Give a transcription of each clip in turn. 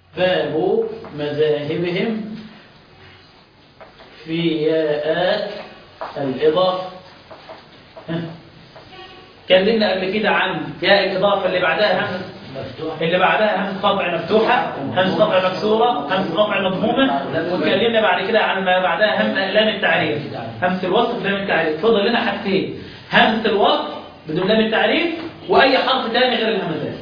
باب مذاهبهم في ياءات الإضافة ها. اتكلمنا قبل كده عن ياء الإضافة اللي بعدها همزة اللي بعدها همزة قطع مفتوحة همزة قطع مكسورة همزة قطع مضمومة واتكلمنا بعد كده عن ما بعدها هم لام التعريف همزة الوصف لام التعريف فضل لنا حاجتين همزة الوصف بدون لام التعريف وأي حرف تاني غير الهمزات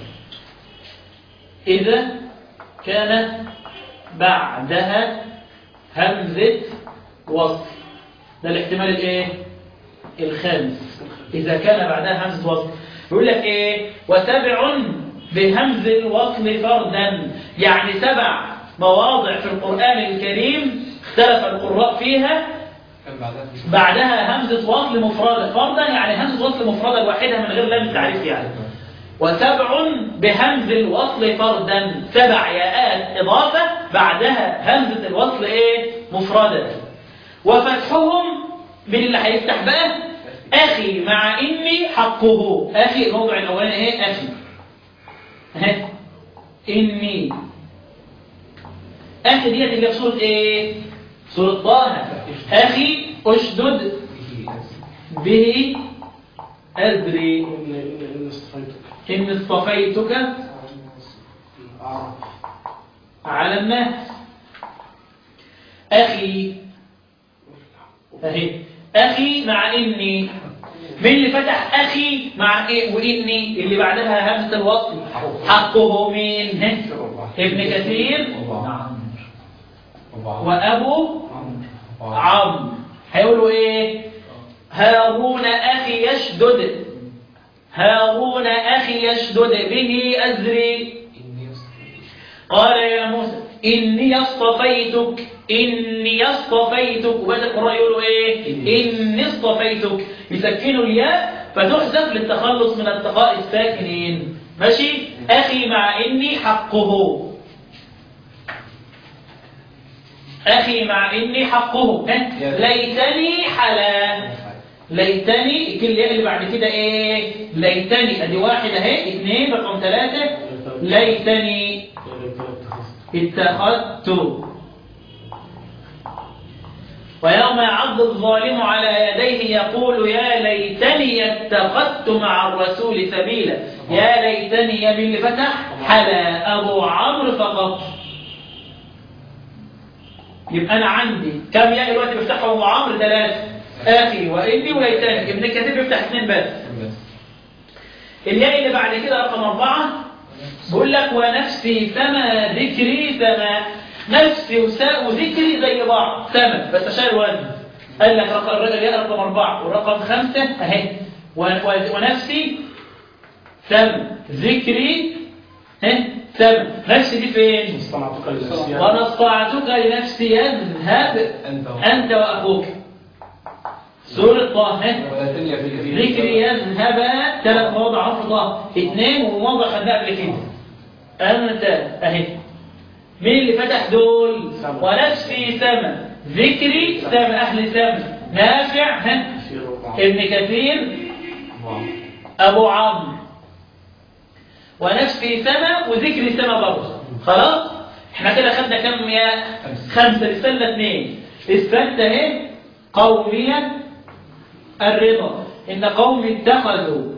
إذا كان بعدها همزة وصف ده الاحتمال الايه الخامس إذا كان بعدها همزة وصل يقول لك إيه وسبع بهمز الوصل فردا يعني سبع مواضع في القرآن الكريم اختلف القراء فيها كان بعدها في بعدها همزة وصل مفردة فردا يعني همزة وصل مفردة الواحدة من غير لام التعريف يعني وسبع بهمز الوصل فردا سبع ياءات إضافة بعدها همزة الوصل إيه مفردة وفتحهم من اللي هيفتح بقى أخي مع إني حقه أخي الموضع الأولاني إيه أخي ها إني أخي ديت اللي في سورة إيه سورة طه أخي أشدد به أدري اللي اصطفيتك إن اصطفيتك أعرف على الناس أخي أهي أخي مع إني مين اللي فتح أخي مع إيه وإني اللي بعدها همزة الوصل حقه مين ها؟ ابن كثير وأبو عمرو هيقولوا إيه هارون أخي يشدد هارون أخي يشدد به أزري قال يا موسى إني اصطفيتك إني اصطفيتك وبدأ القراء يقولوا إيه إني اصطفيتك يسكنوا الياء فتحذف للتخلص من التقاء الساكنين ماشي أخي مع إني حقه أخي مع إني حقه ها؟ ليتني حلا ليتني الكلمة اللي بعد كده إيه ليتني أدي واحد أهي اثنين رقم ثلاثة ليتني اتخذت ويوم يعض الظالم على يديه يقول يا ليتني اتخذت مع الرسول سبيلا يا ليتني يا اللي فتح حلا أبو عمرو فقط يبقى أنا عندي كم يا دلوقتي بفتحهم أبو عمرو ثلاثة آخي وإني وليتني ابن كثير بيفتح اثنين بس الياء اللي بعد كده رقم أربعة بقول لك ونفسي سما ذكري سما نفسي وساء وذكري زي بعض سما بس شايل وزن قال لك رقم الياء رقم أربعة ورقم خمسة أهي و- و- ونفسي سما ذكري ها سما نفسي دي فين؟ اصطنعتك لنفسي وأنا اصطنعتك لنفسي اذهب أنت و- أنت وأخوك سورة طه ها؟ ولا تنيا في الكثير ذكري يذهب ثلاث مواضع عرف الله اثنين وموضع خدناه قبل كده أنت أهي مين اللي فتح دول سما. ونفسي سما ذكري سما أهل سما نافع ها ابن كثير أبو عمرو ونفسي سما وذكري سما برضه خلاص احنا كده خدنا كم يا خمسة لسنة اثنين السنة اهي قومية الرضا إن قوم اتخذوا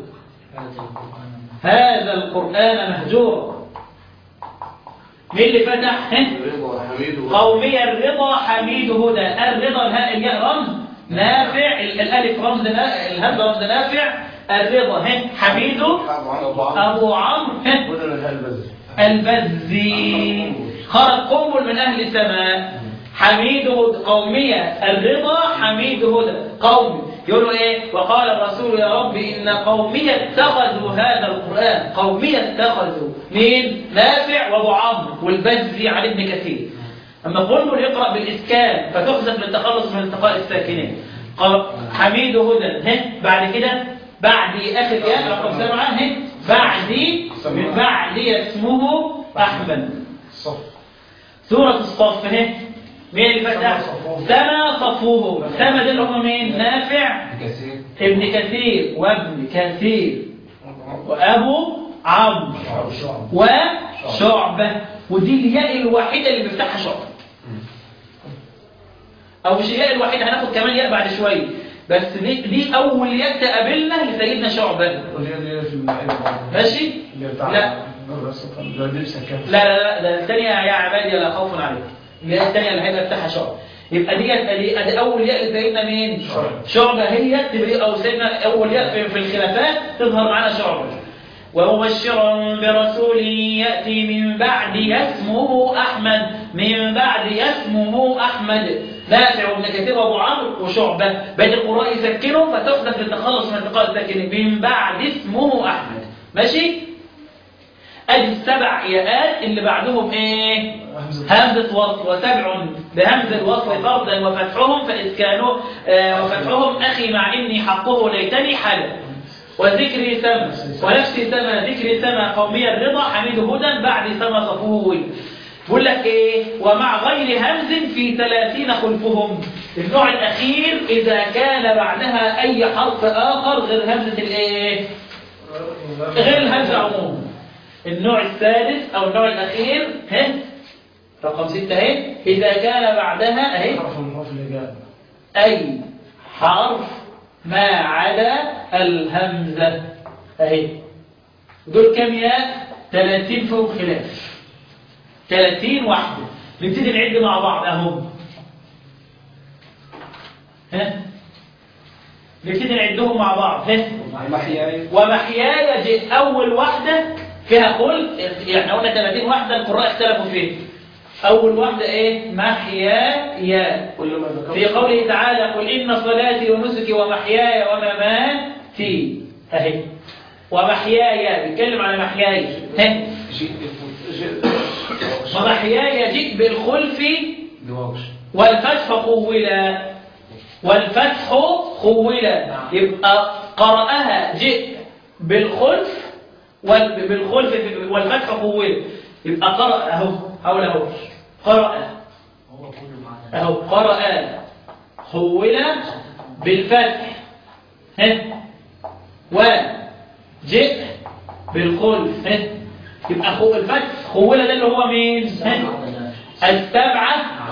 هذا القرآن مهجورا مين اللي فتح ها؟ قومي الرضا حميد هدى الرضا الهاء الياء رمز نافع ال- الالف رمز نا- الهمزه رمز نافع الرضا ها حميد ابو عمرو ها بدل الهلبز البزي خرج قنبل من أهل سماء حميد هدى قومية الرضا حميد هدى قومي يقولوا إيه وقال الرسول يا رب إن قومي اتخذوا هذا القرآن قومي اتخذوا مين نافع وابو عمرو والبزي عن ابن كثير أما قنبل يقرأ بالإسكان فتحذف للتخلص من التقاء الساكنين قال حميد هدى ها بعد كده بعد آخر ياء رقم سبعة ها بعدي من بعدي اسمه أحمد صف سورة الصف اهي مين اللي فتح؟ سما صفوه سما دول هم مين؟ نافع كثير ابن كثير وابن كثير وأبو عمرو وشعبة ودي الياء الوحيدة اللي بيفتحها شعبة أو مش الياء الوحيدة هناخد كمان ياء بعد شوية بس دي, دي أول ياء تقابلنا لسيدنا شعبة واللي هي في المعين ماشي؟ اللي بتاع لا الرسول اللي هو لبس كام لا لا لا ده الثانية يا عبادي لا خوف عليكم اللي هي الثانية اللي هيبقى بتاعها شعبة يبقى دي ادي ادي اول ياء لسيدنا مين؟ شعبة. شعبة هي تبقى او سيدنا اول ياء في, في الخلافات تظهر معنا شعبة ومبشرا برسول ياتي من بعد اسمه احمد من بعد اسمه احمد نافع وابن كثير وابو عمرو وشعبة بين القراء يسكنوا فتحدث للتخلص من التقاء الساكنين من بعد اسمه احمد ماشي؟ ادي السبع ياءات اللي بعدهم ايه همزة. همزة وصل وسبع بهمز الوصل فردا وفتحهم فإسكانه آه وفتحهم أخي مع إني حقه ليتني حلا وذكري سما ونفسي سما ذكري سما قومي الرضا حميد هدى بعد سما صفوي بقول لك ايه ومع غير همز في ثلاثين خلفهم النوع الاخير اذا كان بعدها اي حرف اخر غير همزه الايه غير الهمزه عموما النوع الثالث او النوع الاخير ها رقم ستة اهي اذا كان بعدها اهي حرف من حروف الإجابة اي حرف ما عدا الهمزه اهي دول كام ياء 30 فوق خلاف 30 واحده نبتدي نعد مع بعض اهو ها نبتدي نعدهم مع بعض ها محياي ومحياي جئت أول واحدة فيها قل يعني قلنا 30 واحدة القراء اختلفوا فيها أول واحدة إيه محياي كل ما ذكرت في قوله تعالى قل إن صلاتي ونسكي ومحياي ومماتي أهي ومحياي بيتكلم على محياي ها جيء ومحياي جئت بالخلف نواوش والفتح خولا والفتح خولا يبقى قرأها جئ بالخلف وال- بالخلف والفتح خولا يبقى قرأ اهو حول اهو قرأ اهو قرأ خولا بالفتح ها وجئ بالخلف ها يبقى خو الفتح خولا ده اللي هو مين ها السبعة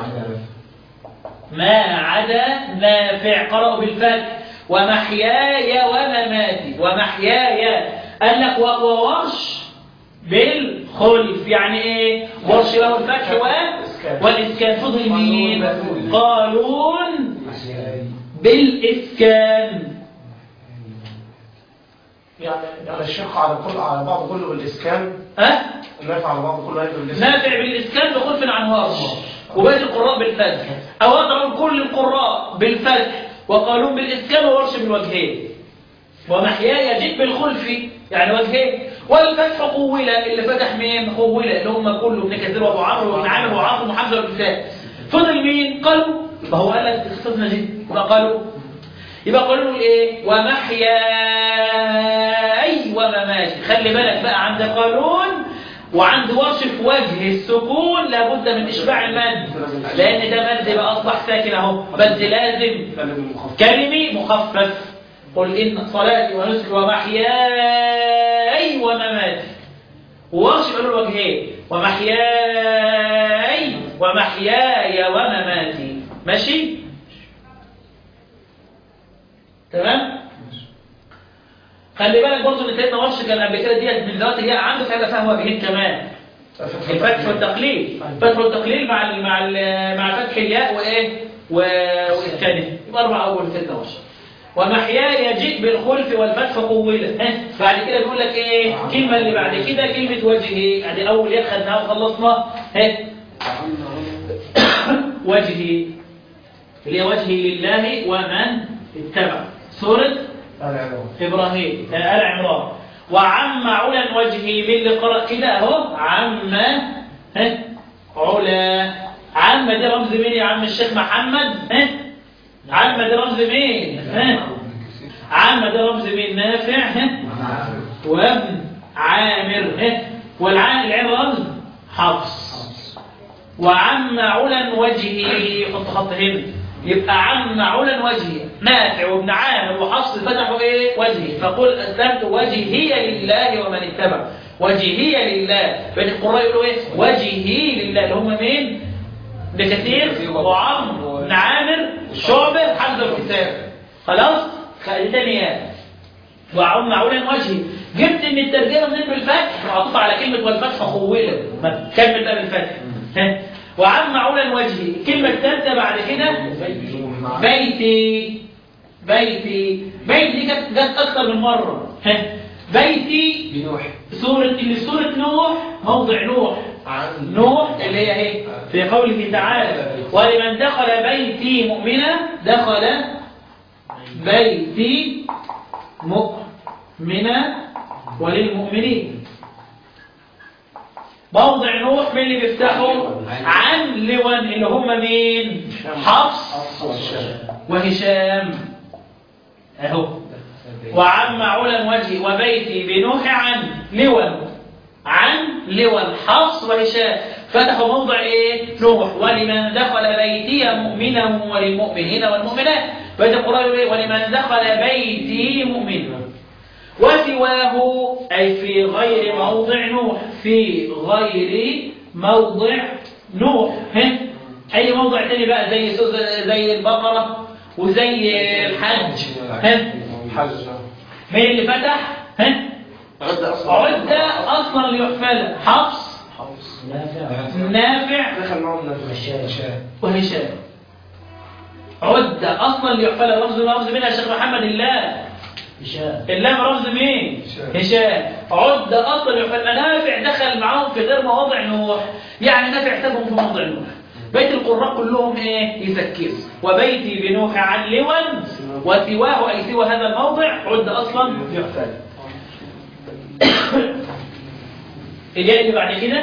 ما عدا نافع قرأوا بالفتح ومحياي ومماتي ومحياي قال لك و- وورش بالخلف يعني ايه ورش له الفتح و والاسكان فضل مين قالون بالاسكان يعني يعني الشق على كل على بعض كله بالإسكان ها النافع على بعض كله هيبقى بالإسكان نافع بالإسكان بخلف عن ورش وباقي القراء بالفتح أو أقرأ كل القراء بالفتح وقالون بالإسكان وورش بالوجهين ومحياي جئ بالخلف يعني وجهين والفتح قولة اللي فتح مين قولة اللي هم كله ابن كثير وابو عمرو وابن عامر وعاصم وحمزه والكتاب فضل مين قالوا ما هو قال لك اختصاصنا دي يبقى قالوا يبقى قالوا له ايه ومحياي ومماتي خلي بالك بقى عند قانون وعند ورش في وجه السكون لابد من اشباع المد لان ده مد بقى اصبح ساكن اهو مد لازم كلمة مخفف كلمي مخفف قل إن صلاتي ونسكي ومحياي ومماتي وورش يقولوا الوجهين ومحياي ومحياي ومماتي ماشي تمام خلي بالك برضه ان سيدنا ورش كان قبل كده ديت من ذوات هي عنده فيها فهوى بهن كمان الفتح والتقليل الفتح والتقليل مع ال مع ال مع فتح الياء وايه و- واسكانه يبقى اربع اول سيدنا ورش ومحياي يجيء بالخلف والفتح قوله ها بعد كده بيقول لك ايه الكلمه اللي بعد كده كلمه وجهي ادي اول ياء خدناها وخلصنا ها وجهي اللي هي وجهي لله ومن اتبع سوره إبراهيم آل عمران وعم علا وجهي من اللي قرأ كده أهو عم ها علا عم دي رمز مين يا عم الشيخ محمد ها عم دي رمز مين ها عم دي رمز مين نافع ها وابن عامر ها والعام العين رمز حفص وعم علا وجهي حط خط هنا يبقى عم علا وجهي نافع وابن عامر وحفص فتحوا ايه وجهي فقل اسلمت وجهي لله ومن اتبع وجهي لله بين القراء يقولوا ايه وجهي لله اللي هم مين بكثير وعمرو بن عامر شعبة حمزة والكتاب خلاص خلي تاني وعم معولا وجهي جبت ان الترجمه منين بالفتح معطوف على كلمه والفتح خوله ما كمل بقى بالفتح ها وعم معولا وجهي الكلمه الثالثه بعد كده بيتي بيتي بيتي دي جت جت اكثر من مره ها بيتي بنوح سوره اللي سوره نوح موضع نوح عن نوح اللي هي ايه في قوله تعالى ولمن دخل بيتي مؤمنا دخل بيتي مؤمنا وللمؤمنين موضع نوح من اللي بيفتحوا عن لون اللي هم مين حفص وهشام اهو وعم علا وجهي وبيتي بنوح عن لون عن لون حفص وهشام فتحوا موضع ايه نوح ولمن دخل بيتي مؤمنا وللمؤمنين والمؤمنات بيت القرآن يقول إيه؟ ولمن دخل بيتي مؤمنا وسواه أي في غير موضع نوح في غير موضع نوح ها؟ أي موضع تاني بقى زي سوز- زي البقرة وزي الحج ها؟ حج مين اللي فتح ها؟ عد اصلا عدة أصلا ليحفل حفص حفص نافع دخل معهم نفس وهشام عدة أصلا ليحفل رمز رمز منها شيخ محمد الله اللام رمز مين؟ هشام. هشام عدة أصلا يحفل منافع دخل معاهم في غير مواضع نوح يعني نافع سابهم في موضع نوح بيت القراء كلهم ايه يذكروا وبيتي بنوح عن لون وسواه أي سوى هذا الموضع عدة أصلا يحفل الياء اللي بعد كده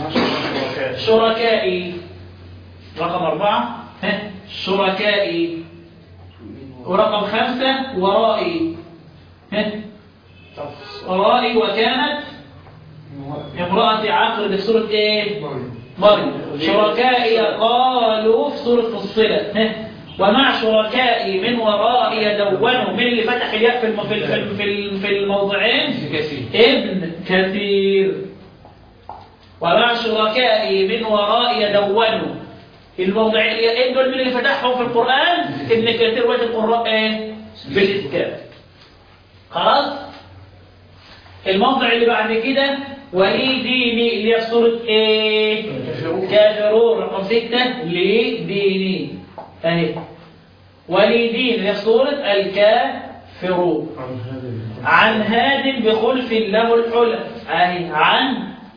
شركائي رقم أربعة ها شركائي ورقم خمسة ورائي ها ورائي وكانت امرأة عاقر دي في سورة ايه؟ مريم شركائي قالوا في سورة فصلت ها ومع شركائي من ورائي دونوا من اللي فتح الياء في الم- في الم- في الم- في الموضعين كثير ابن كثير ومع شركائي من ورائي دونوا الموضعين دول من اللي فتحهم في القرآن ابن كثير وجه القراء ايه بالإسكان خلاص الموضع اللي بعد كده ولي ديني اللي هي في سورة ايه كافرون رقم ستة لي ديني اهي ولي دين اللي هي في سورة الكافرون عن هاد بخلف له الحلى اهي عن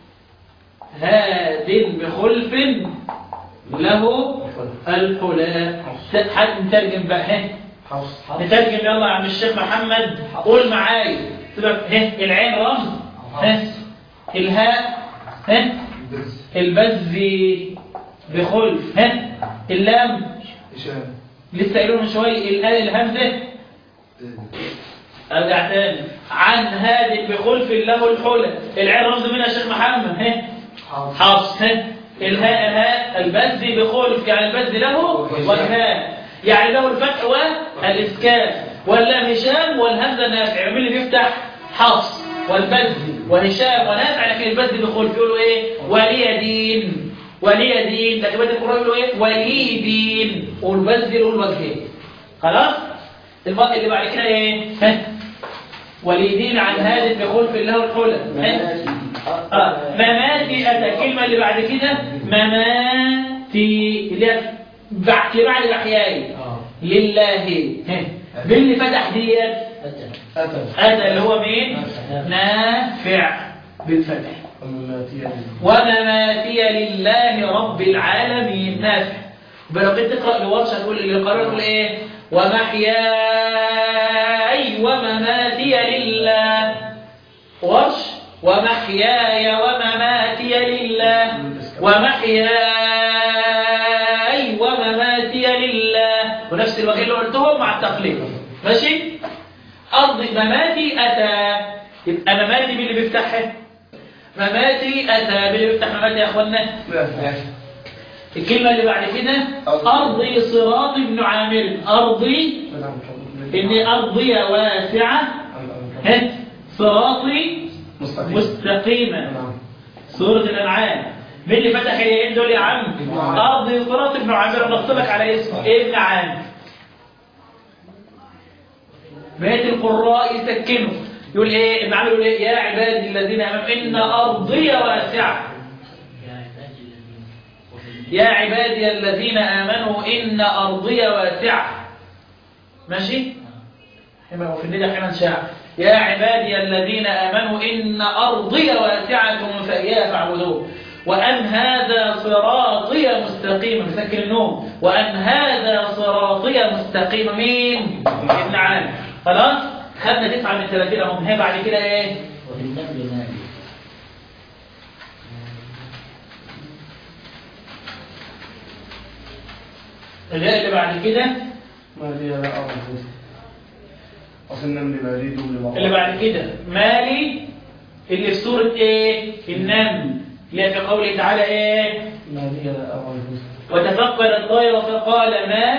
هاد بخلف له الحلى حد نترجم بقى ها حفص نترجم يلا يا عم الشيخ محمد قول معايا تبقى ها العين رمز ها الهاء ها البز بخلف ها اللام هشام لسه قايلين من شويه الال الهمزه ارجع تاني عن هاد بخلف له الحلى العين رمز منها يا شيخ محمد ها حفص حفص ها الهاء الهاء البز بخلف يعني البز له والهاء يعني له الفتح والاسكان واللام هشام والهمزه نافع مين اللي بيفتح حفص والبز وهشام ونافع لكن البز بخلف يقولوا ايه ولي دين ولي دين لكن بيت القرآن يقولوا ايه ولي دين والبز له الوجهين خلاص المرء اللي بعد كده ايه ها ولي دين عن هذا بخلف له الحلى ها؟ آه. مماتي أتى الكلمة اللي بعد كده مماتي اللي هي بعد بعد الأحياء لله ها. مين اللي فتح ديت أتى أتى اللي هو مين نافع بالفتح ومماتيا ومماتي لله رب العالمين نافع بلو كنت تقرأ لورشة تقول اللي قرأ تقول ايه ومحياي ومماتي لله ورش ومحياي ومماتي لله ومحياي ومماتي لله ونفس الوجه اللي قلتهم مع التقليد ماشي أرض مماتي أتى يبقى مماتي مين اللي بيفتحها مماتي أتى مين اللي بيفتح مماتي يا أخوانا الكلمة اللي بعد كده أرضي صراط بن عامر أرضي إن أرضي واسعة ها صراطي مستقيم مستقيما نعم سورة الأنعام مين اللي فتح اليدين دول يا عم؟ ابن عامر. أرض صراط ابن عامر نص لك على اسمه ابن عامر بقية القراء يسكنوا يقول ايه ابن عامر يقول ايه يا عبادي الذين امنوا ان ارضي واسعه يا عبادي الذين امنوا ان ارضي واسعه ماشي حما وفي الندى حما شاع يا عبادي الذين امنوا ان ارضي واسعه فاياي فاعبدون وان هذا صراطي مستقيما مسكن النوم وان هذا صراطي مستقيما مين ابن عامر خلاص خدنا تسعة من 30 اهم هي بعد كده ايه وفي النمل مالي الهاء اللي بعد كده ما لي لا أعرف أصل النمل ما لي دول اللي بعد كده مالي اللي في سورة ايه النمل اللي في قوله تعالى ايه ما لي لا أعرف وتفقد الطير فقال ما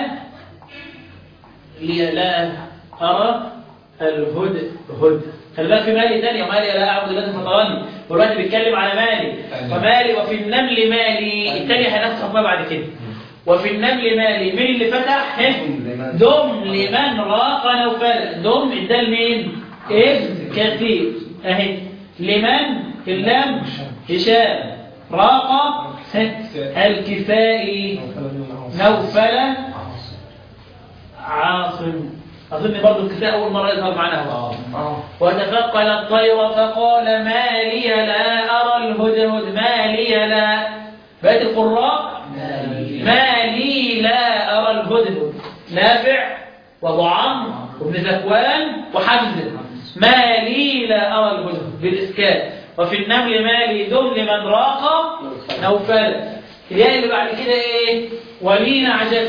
لي لا أرى الهدى هدى خلي بالك في مالي تاني ومالي لا أعبد لازم فطراني والوقت بيتكلم على مالي فمالي وفي النمل مالي التاني هنفسخ ما بعد كده وفي النمل مالي مين اللي فتح ها؟ لمن؟ دم لمن راق نوفل دم ادى لمين ابن كثير اهي لمن اللام هشام راق ست الكفائي نوفل عاصم أظن برضو الكفاء أول مرة يظهر معنا هو آه وتفقل الطير فقال ما لي لا أرى الهدهد ما لي لا بقيت القراء ما لي لا أرى الهدهد نافع وأبو عمرو وابن ذكوان وحمزة ما لي لا أرى الهدهد بالإسكان وفي النمل ما لي دم لمن راق نوفل الياء اللي بعد كده إيه ولي نعجب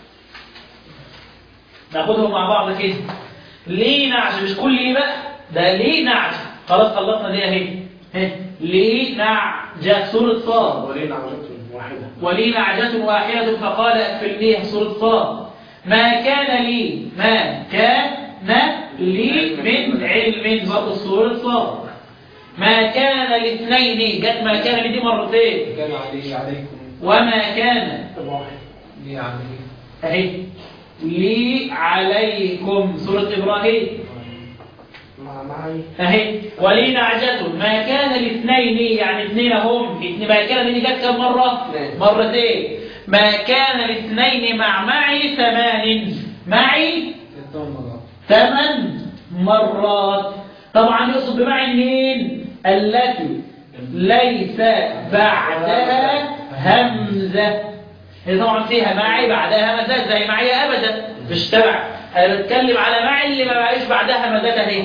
ناخدهم مع بعض كده ليه نعجب مش كل ليه بقى ده ليه نعجب خلاص خلصنا دي اهي ها. ليه نعجب سورة صاد ولينا عجبة واحدة ولي نعجة واحدة فقال أكفلنيها سورة صاد ما كان لي ما كان لي من علم برضه سورة صاد ما كان لاثنين جت ما كان لي دي مرتين كان عليه عليكم وما كان واحد ليه عليه اهي لي عليكم سورة إبراهيم مع معي اهي ولي نعجة ما كان الاثنين يعني اثنين هم اثنين ما كان دي جت كم مرة اثنين. مرتين ما كان الاثنين مع معي ثمان معي الثمان مرات ثمان مرات طبعا يقصد بمعنى مين التي ليس بعدها همزة هي طبعا فيها معي بعدها همزات زي معي ابدا مش تبع انا بتكلم على معي اللي ما معيش بعدها همزات اهي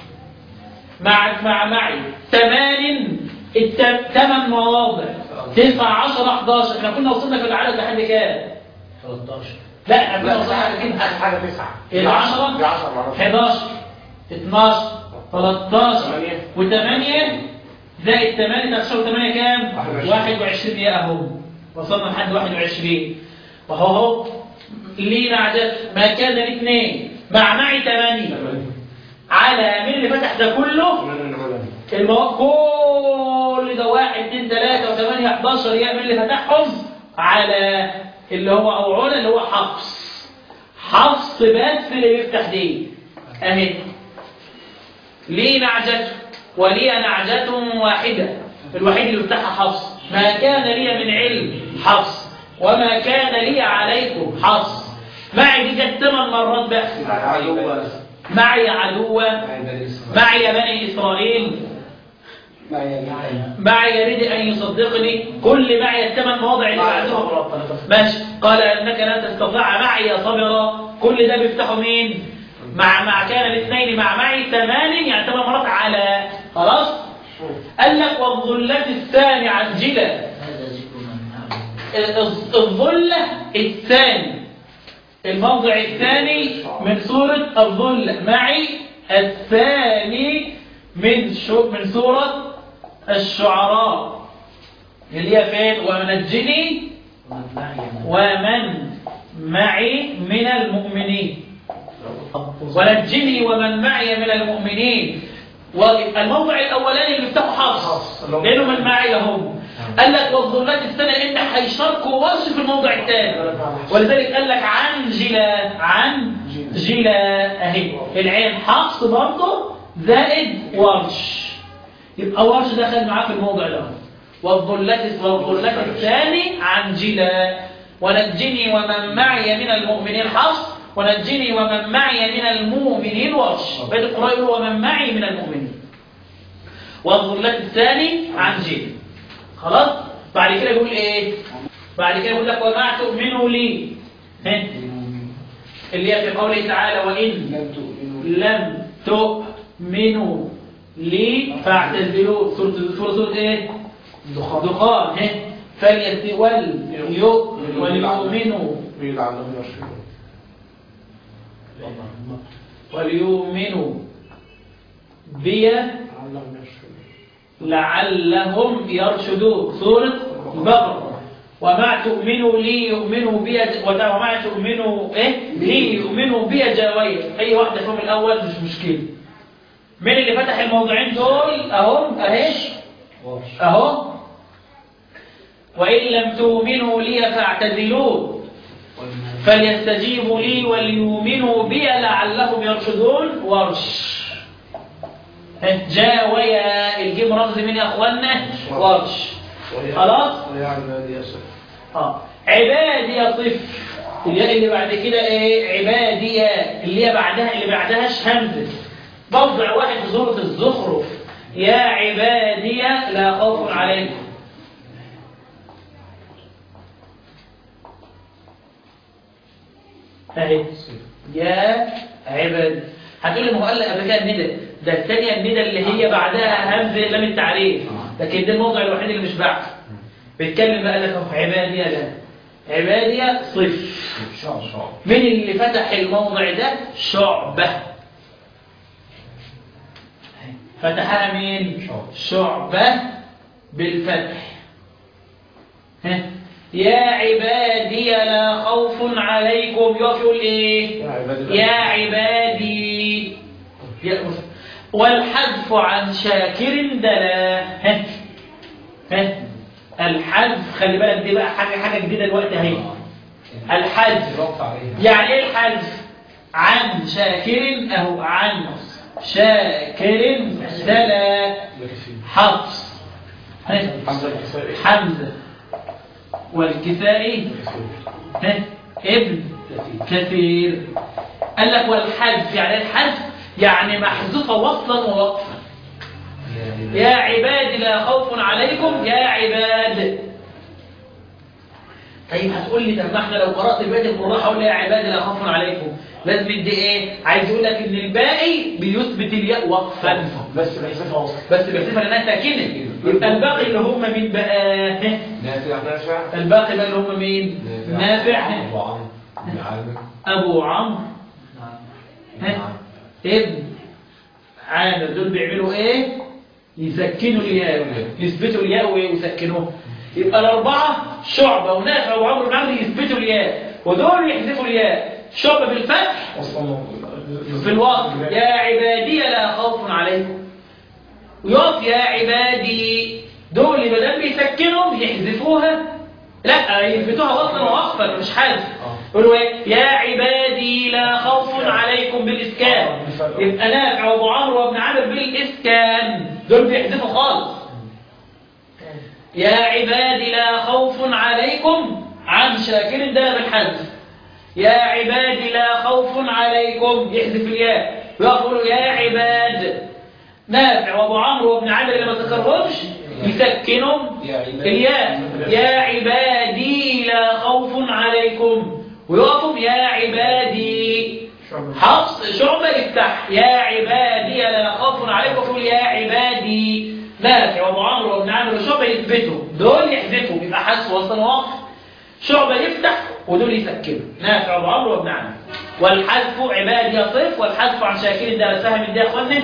مع مع معي ثمان الت- ثمان مواضع تسعة عشر 11 احنا كنا وصلنا في العدد لحد كام 13 لا احنا كنا لا وصلنا صح لحد كده كده آخر حاجة تسعة العشرة دي 10 مرات 11 12 13 ثمانية. و8 زائد 8 13 8 كام؟ 21. 21 يا اهو وصلنا لحد 21 وهو هو لينا عدد ما كان الاثنين مع معي 8 على مين اللي فتح ده كله؟ ثمانية علم المو... كل ده واحد اتنين تلاتة وثمانية 11 يعمل اللي فتحهم على اللي هو أوعون اللي هو حفص حفص بس اللي بيفتح دي أهي لي نعجة ولي نعجة واحدة الوحيد اللي بيفتحها حفص ما كان لي من علم حفص وما كان لي عليكم حفص معي دي جت ثمان مرات بقى عدوة معي عدوة معي بني إسرائيل معي بني إسرائيل معي معي يريد أن يصدقني كل معي الثمان مواضع اللي معي بعدهم صبرا. ماشي قال إنك لن تستطيع معي صبرا كل ده بيفتحوا مين مع مع كان الاثنين مع معي ثمان يعني ثمان مرات على خلاص قال لك والظلة الثاني عن جلة هذا ذكر من أعلم الظ- الظلة الثاني الموضع الثاني من سورة الظلة معي الثاني من شو من سورة الشعراء اللي هي فين ونجني ومن معي من ومن معي من المؤمنين ونجني ومن معي من المؤمنين ويبقى الموضع الاولاني اللي بيفتحوا حفص حفص، اللي هم- لانه من معي هم قال لك والظلات السنه ان هيشاركوا ورش في الموضع الثاني ولذلك قال لك عن جلا عن جلا اهي العين حفص برضه زائد ورش يبقى ورش دخل معاه في الموضع ده والظلات والظلات الثاني عن جلا ونجني ومن معي من المؤمنين حفص ونجني ومن معي من المؤمنين ورش بيت القراء يقول ومن معي من المؤمنين والظلات الثاني عن جيل خلاص بعد كده يقول ايه بعد كده يقول لك وما تؤمنوا لي ها؟ اللي هي في قوله تعالى وإن لم تؤمنوا لم تؤمنوا لي فاعتزلوا سورة سورة سورة ايه دخان دخان ها فليت وليؤ- وليؤمنوا لعلهم يرشدون وليؤمنوا بي لعلهم يرشدون لعلهم يرشدون سورة البقرة وما تؤمنوا لي يؤمنوا بي وما تؤمنوا ايه لي يؤمنوا بي جاوية اي واحدة فيهم الاول مش مشكلة مين اللي فتح الموضوعين دول اهم اهي اهو وان لم تؤمنوا لي فاعتزلون فليستجيبوا لي وليؤمنوا بي لعلهم يرشدون ورش جاوية الجيم رمز مين يا اخوانا ورش وهي- خلاص وهي عبادي يصف اه عبادي صف الياء اللي بعد كده ايه عبادي اللي هي بعدها اللي بعدهاش همزه موضع واحد في سوره الزخرف يا عبادي لا خوف عليكم اهي يا عباد هتقول لي ما هو قال لك قبل كده الندى ده الثانيه الندى اللي هي بعدها همزه لام التعريف لكن ده الموضع الوحيد اللي مش بعده بيتكلم بقى لك اهو عبادي لا عبادي صف مين اللي فتح الموضع ده شعبة فتحها مين شعبة بالفتح ها. يا عبادي لا خوف عليكم يقف يقول ايه يا عبادي يا عبادي يا والحذف عن شاكر دلا ها ها الحذف خلي بالك دي بقى حاجه حاجه جديده دلوقتي اهي الحذف رفع عليها يعني ايه الحذف عن شاكر اهو عن شاكر دلا حفص ها؟ حمزة الكسائي حمزه والكسائي ها؟ ابن كثير قال لك والحذف يعني إيه الحذف يعني محذوفه وصلا ووقفا يا عباد لا خوف عليكم يا عباد طيب هتقول لي طب ما احنا لو قرات بقيه القراء هقول يا عباد لا خوف عليكم لازم دي ايه عايز يقول لك ان الباقي بيثبت الياء وقفا بس بحذفها وصف بس بيحذفها لانها ساكنه يبقى الباقي اللي هم مين بقى نافع نافع الباقي بقى اللي هم مين نافع أبو عمرو بن عامر ابو عمرو ها؟ ابن عامر دول بيعملوا ايه يسكنوا الياء يثبتوا الياء ويسكنوها يبقى الاربعه شعبه ونافع وعمرو بن عمرو يثبتوا الياء ودول يحذفوا الياء شعبه بالفتح وصلا في الوقت يا عبادي لا خوف عليكم ويقف يا عبادي دول اللي بدل بيسكنهم يحذفوها لا يثبتوها وصلا ووقفا مش حذف يقولوا ايه يا عبادي لا خوف عليكم بالاسكان يبقى نافع وابو عمرو وابن عامر بالاسكان دول بيحذفوا خالص يا عبادي لا خوف عليكم عن شاكر ده بالحذف يا عبادي لا خوف عليكم يحذف الياء ويقولوا يا عباد نافع وابو عمرو وابن عامر اللي ما ذكرهمش يسكنهم يا عباد. الياء يا عبادي لا خوف عليكم ويقفوا يا عبادي حفص شعبة يفتح يا عبادي لا خوف عليكم يقول يا عبادي نافع وابو عمرو وابن عامر وشعبة يثبتوا دول يحذفوا يبقى حذف وصل وقف شعبة يفتح ودول يسكنوا نافع وابو عمرو وابن عامر والحذف عبادي يصف والحذف عن شاكر درسها من ده يا اخوانا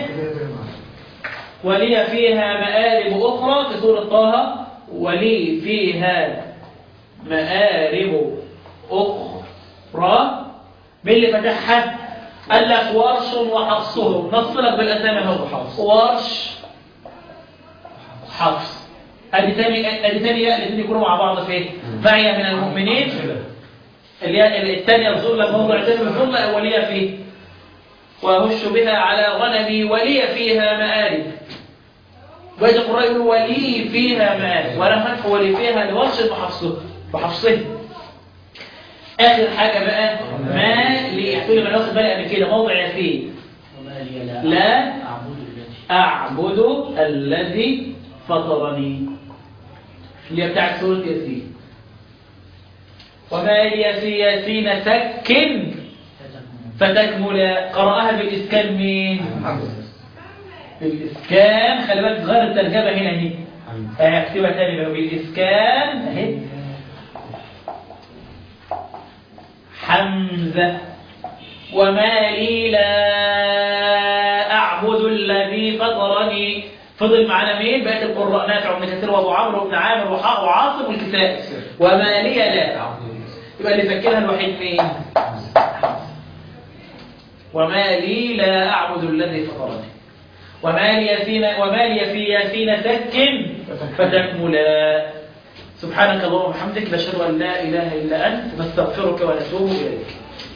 ولي فيها مآرب أخرى في سورة طه ولي فيها مآرب أخرى مين اللي فتحها قال لك ورش وحفصهم نص لك بالاسامي اهو ورش حفص ادي تاني ادي تاني بقى الاثنين يكونوا مع بعض فين معي من المؤمنين اللي هي الثانيه الظله موضع تاني الظله الاوليه فيه وهش بها على غنمي ولي فيها مآرب وإذا القرآن يقول ولي فيها مآرب ولا فتح ولي فيها لورش بحفصه بحفصه آخر حاجة بقى ما لي احتولي ما ناخد بالي قبل كده موضع فيه وما لي لا لا أعبد التي أعبد الذي فطرني اللي هي بتاعت سورة ياسين وما لي في ياسين سكن فتكون فتكمل قرأها بالإسكان مين؟ بالإسكان خلي بالك غير الترجمة هنا اهي آه، اكتبها تاني بقى بالإسكان اهي حمزة وما لي لا أعبد الذي فطرني فضل معنا مين؟ بقيت القراء نافع وابن كثير وابو عمرو وابن عامر وحاء وعاصم والكسائي وما لي لا يبقى اللي فكرها الوحيد مين؟ وما لي لا أعبد الذي فطرني وما لي ياسين وما لي في ياسين سك فتكملا سبحانك اللهم وبحمدك نشهد أن لا إله إلا أنت نستغفرك ونتوب إليك